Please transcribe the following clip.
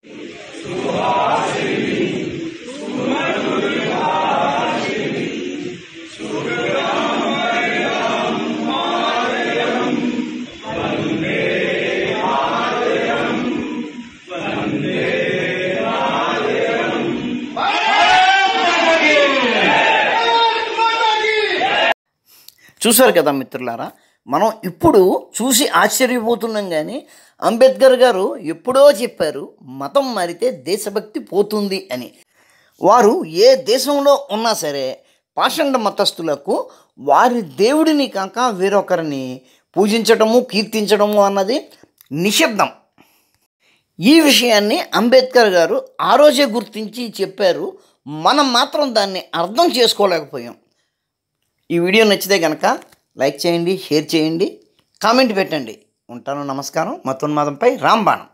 చూశారు కదా మిత్రులారా మనం ఇప్పుడు చూసి ఆశ్చర్యపోతున్నాం కానీ అంబేద్కర్ గారు ఎప్పుడో చెప్పారు మతం మారితే దేశభక్తి పోతుంది అని వారు ఏ దేశంలో ఉన్నా సరే పాషండ మతస్థులకు వారి దేవుడిని కాక వేరొకరిని పూజించడము కీర్తించడము అన్నది నిషిద్ధం ఈ విషయాన్ని అంబేద్కర్ గారు ఆ రోజే గుర్తించి చెప్పారు మనం మాత్రం దాన్ని అర్థం చేసుకోలేకపోయాం ఈ వీడియో నచ్చితే కనుక లైక్ చేయండి షేర్ చేయండి కామెంట్ పెట్టండి ఉంటాను నమస్కారం మతోన్మాదంపై రాంబాణం